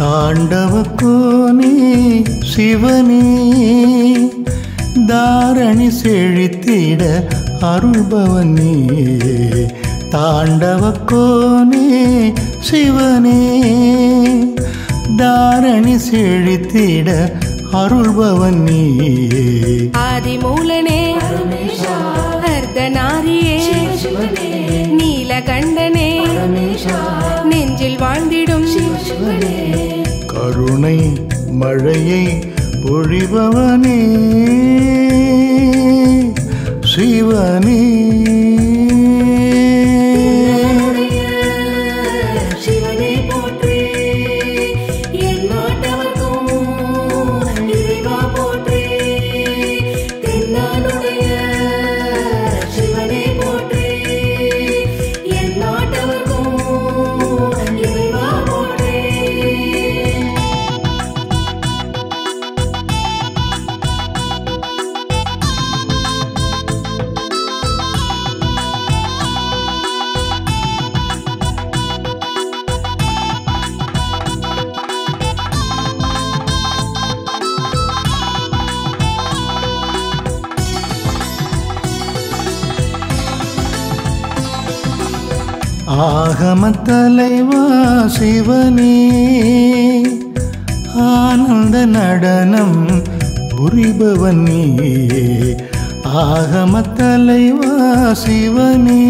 தாண்டவ கோனே சிவனே தாரணி செழித்திட அருள்பவன் நீ தாண்டவ கோனே சிவனே தாரணி செழித்திட அருள்பவன் நீ ஆதிமூலனே அர்த்தநாரியே நீலகண்டனே நெஞ்சில் வாழ்ந்திடும் கருணை மழையை பொழிபவனே சிவனே சிவனே போற்றி என் நாட்டவர்க்கும் இறைவா போற்றி தென்னானுடைய சிவனே போற்றி என் நாட்டவர்க்கும் இறைவா போற்றி ஆகம தலைவா சிவனே ஆனந்த நடனம் புரிபவன் நீ ஆகம தலைவா சிவனே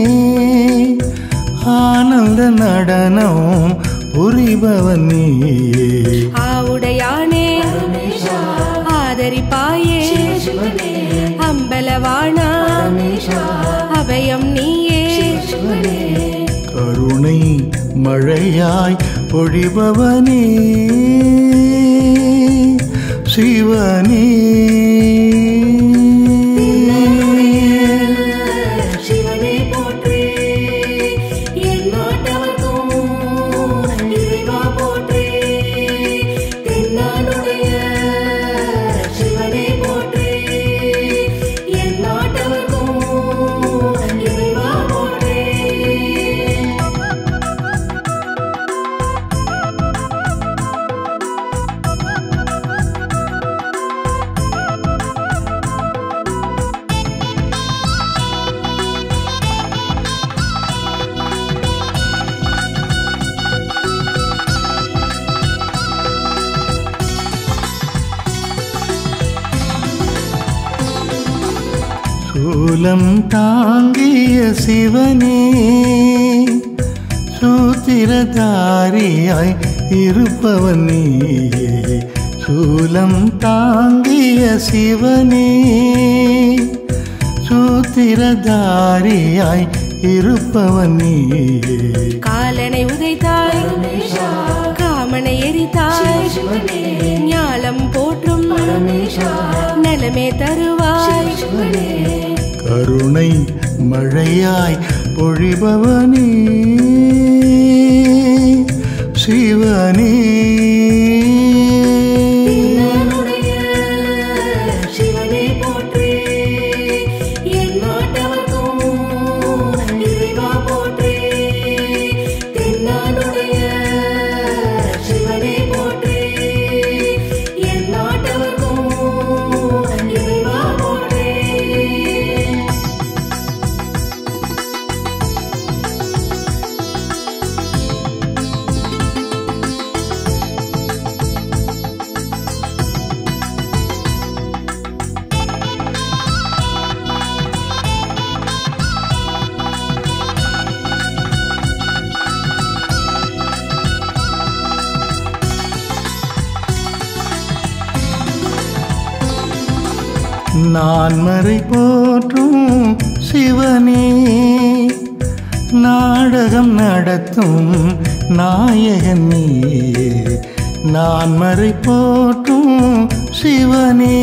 ஆனந்த நடனம் புரிபவன் நீ ஆவுடையானே ஆதரிப்பாயே அம்பலவாணா அபயம் நீயே கருணை மழையாய் பொழிபவனே சிவனே சிவனே போற்றி என் நாட்டவர்க்கும் இறைவா போற்றி தென்னானுடைய சிவனே போற்றி என் நாட்டவர்க்கும் இறைவா போற்றி சூலம் தாங்கிய சிவனே சூத்திரதாரியாய் இருப்பவன் நீ சூலம் தாங்கிய சிவனே சூத்திரதாரியாய் இருப்பவன் நீ காலனை உதைத்தாய் காமனை எரித்தாய் ஞாலம் போற்றும் நலமே தருவாய் கருணை மழையாய் பொழிபவனே சிவனே சிவனே போற்றி என் நாட்டவர்க்கும் இறைவா போற்றி தென்னானுடைய சிவனே போற்றி என் நாட்டவர்க்கும் இறைவா போற்றி நான் மறை போற்றும் சிவனே நாடகம் நடத்தும் நாயகன் நீ நான் மறை போற்றும் சிவனே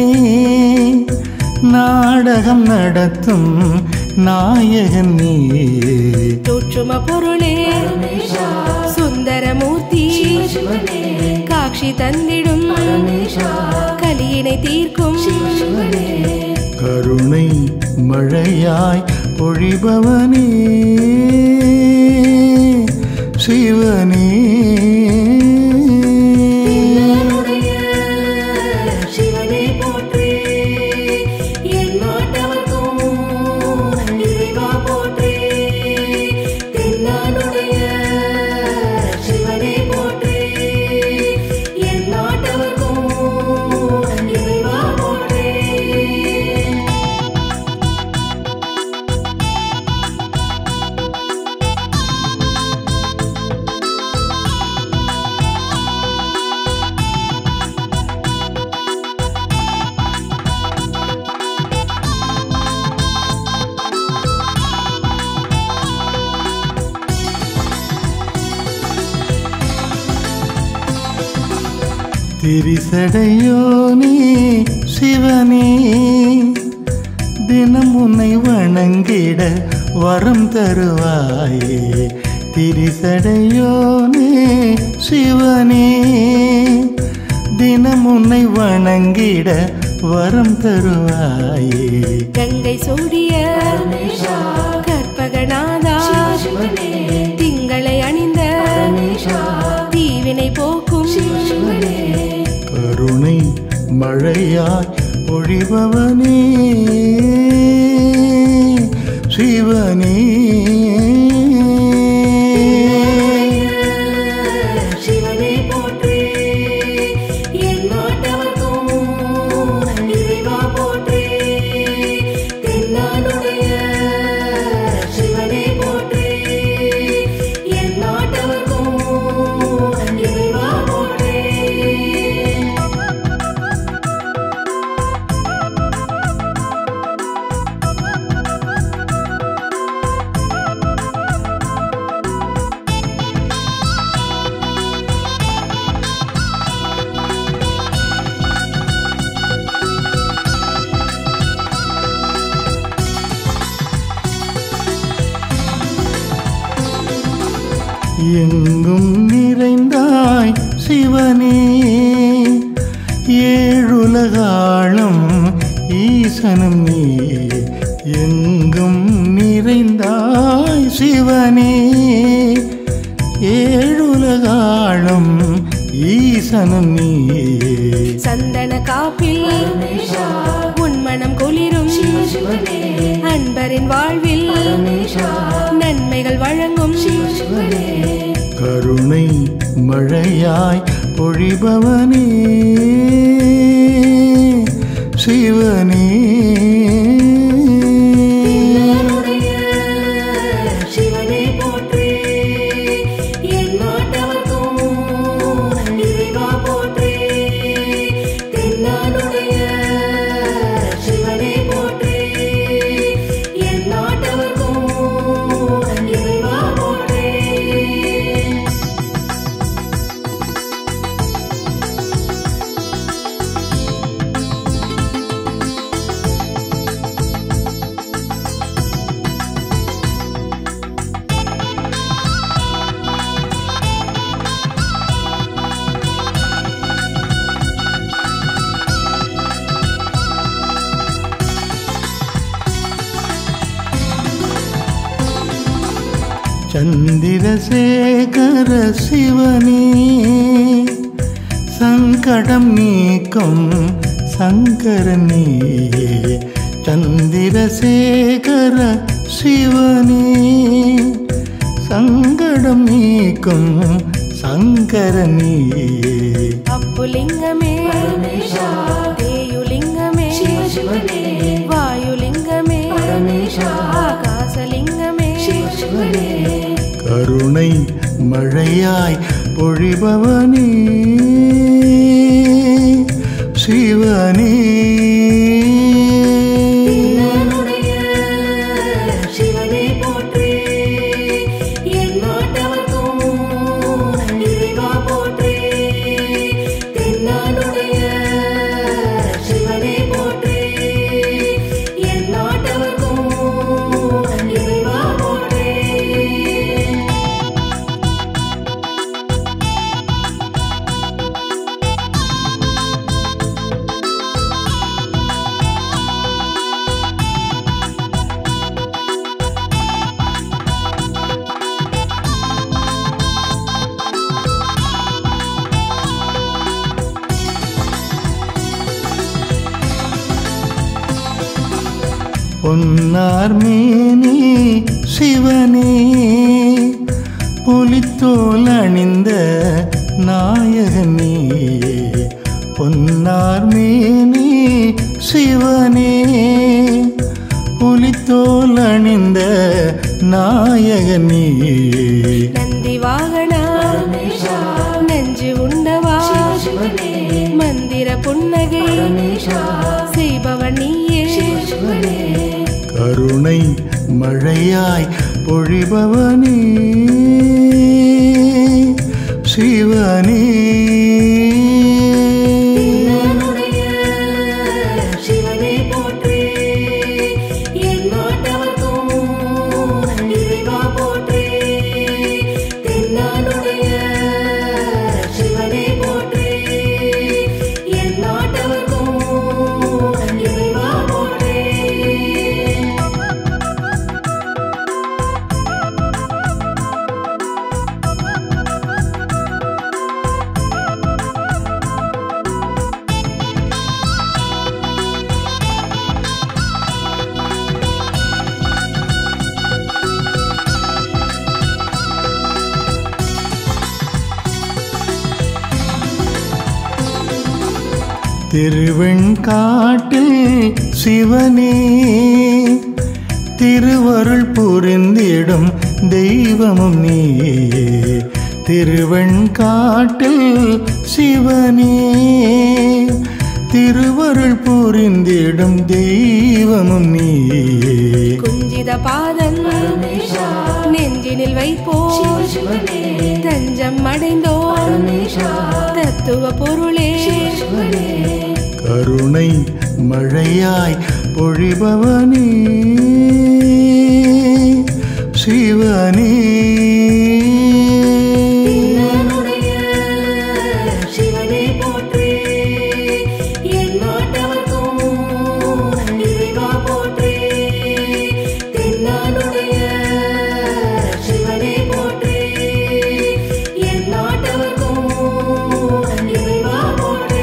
நாடகம் நடத்தும் நாயகன் நீ தோற்றும பொருளே சுந்தரமூர்த்தி காட்சி தந்திடும் கலியினை தீர்க்கும் கருணை மழையாய் பொழிபவனே சிவனே திரிசடையோனே சிவனே தினம் உன்னை வணங்கிட வரம் தருவாயே திரிசடையோனே சிவனே தினம் உன்னை வணங்கிட வரம் தருவாயே கங்கை சூடிய கற்பகநாதா திங்களை அணிந்த தீவினை போக்கும் கருணை மழையாய் பொழிபவனே சிவனே சிவனே போற்றி என் நாட்டவர்க்கும் இறைவா போற்றி தென்னாடுடைய சிவனே போற்றி என் நாட்டவர்க்கும் இறைவா போற்றி எங்கும் நிறைந்தாய் சிவனே ஏழுலகாளும் ஈசனும் நீ எங்கும் நிறைந்தாய் சிவனே ஏழுலகாளும் ஈசனும் நீ சந்தன காப்பில் உன்மனம் குளிரும் அன்பரின் வாழ்வில் நன்மைகள் வழங்கும் கருணை மழையாய் பொழிபவனே சிவனே சிவனே போற்றி என் நாட்டவர்க்கும் இறைவா போற்றி தென்னாடுடைய சிவனே போற்றி என் நாட்டவர்க்கும் இறைவா போற்றி சந்திரசேகர சிவனே சங்கடம் நீக்கும் சங்கரனே சந்திரசேகர சிவனே சங்கடம் நீக்கும் சங்கரனே அப்புலிங்கமே தேயுலிங்கமே வாயுலிங்கமே ஆகாசலிங்கமே கருணை மழையாய் பொழிபவனே சிவனே சிவனே போற்றி என் நாட்டவர்க்கும் இறைவா போற்றி தென்னாடுடைய சிவனே போற்றி என் நாட்டவர்க்கும் இறைவா போற்றி பொன்னார் மேனே சிவனே புலித்தோல் அணிந்த நாயகனே பொன்னார் மேனே சிவனே புலித்தோல் அணிந்த நாயகனே நந்தி வாகனா நெஞ்சு உண்டவா மந்திர புன்னகை செய்பவன் நீயே கருணை மழையாய் பொழிபவனே சிவனே திருவெண்காட்டில் சிவனே திருவருள் புரிந்திடும் தெய்வமும் நீயே திருவெண்காட்டில் சிவனே திருவருள் புரிந்திடும் தெய்வமும் நீயே குஞ்சித பாதம் நெஞ்சினில் வைப்போ தஞ்சம் அடைந்தோ தத்துவ பொருளே கருணை மழையாய் பொழிபவனே சிவனே என்னுடைய சிவனே போற்றி என் நாட்டவர்க்கும் இறைவா போற்றி தென்னானுடைய சிவனே போற்றி என் நாட்டவர்க்கும் இறைவா போற்றி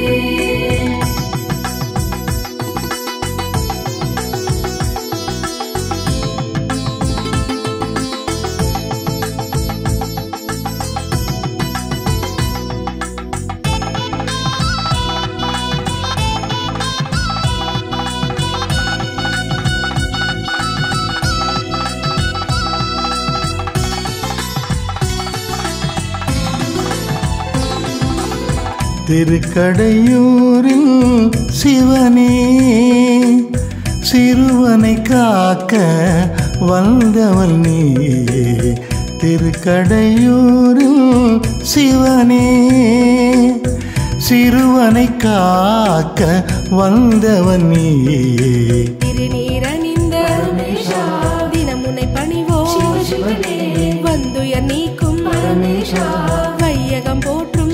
திருக்கடையூரில் சிவனே சிறுவனை காக்க வந்தவள் நீயே திருக்கடையூரில் சிவனே சிறுவனை காக்க வந்தவன் நீயே திருநீரணிந்த தினமுனை பணிவோ வந்துயர் நீக்கும் வையகம் போற்றும்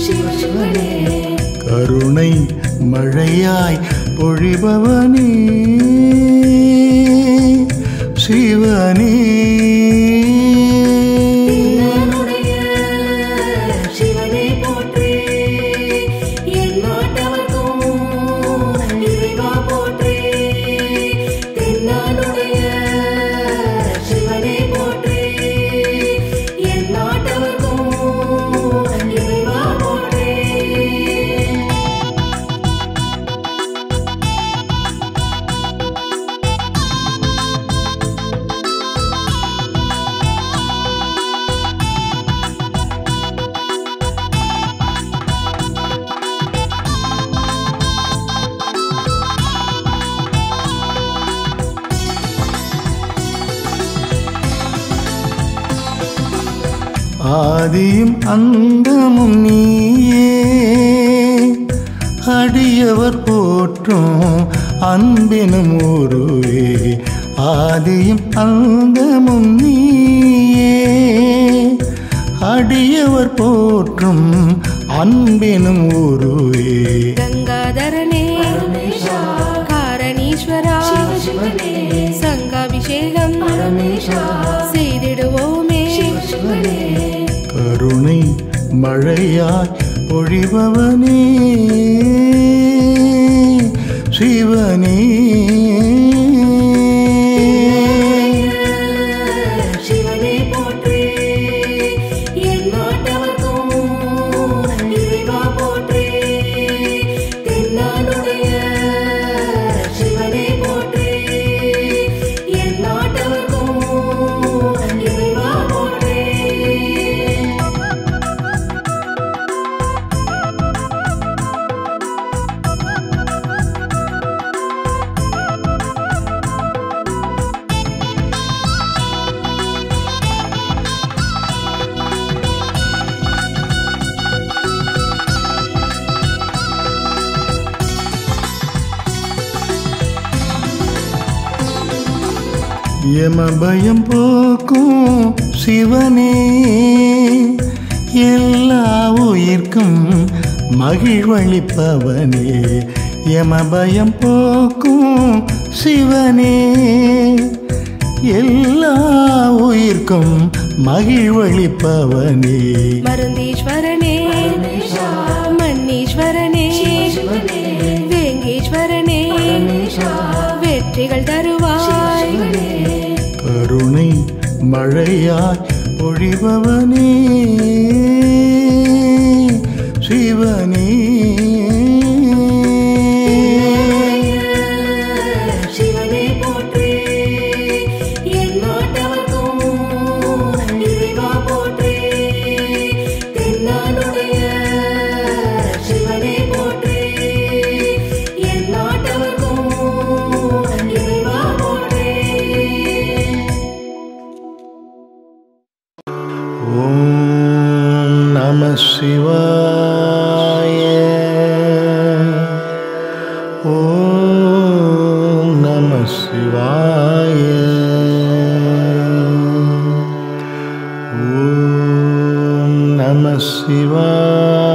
கருணை மழையாய் பொழிபவனே சிவனே என்னுடைய சிவனே போற்றி என் நாட்டவர்க்கும் இறைவா போற்றி தென்னானுடைய சிவனே போற்றி என் நாட்டவர்க்கும் இறைவா போற்றி ஆதியும் அந்தமும் நீயே அடியவர் போற்றும் அன்பினும் உருவே ஆதியும் அந்தமும் நீயே அடியவர் போற்றும் அன்பினும் உருவே கங்காதரனே காரணீஸ்வரா சங்காபிஷேகம் செய்திடுவோமே கருணை மழையாய் பொழிபவனே சிவனே சிவனே போற்றி என் நாட்டவர்க்கும் இறைவா போற்றி தென்னானுடைய சிவனே போற்றி என் நாட்டவர்க்கும் இறைவா போற்றி யமபயம் போக்கும் சிவனே எல்லா உயிர்க்கும் மகிழ்வளிப்பவனே யமபயம் போக்கும் சிவனே எல்லா உயிர்க்கும் மகிழ்வளிப்பவனே மருந்தீஸ்வரனே மன்னீஸ்வரனே வேங்கீஸ்வரனே வெற்றிகள் தருவாய் கருணை மழையாய் பொழிபவனே சிவனே நம சிவாய ஓம் நம சிவாய ஓம் நம சிவாய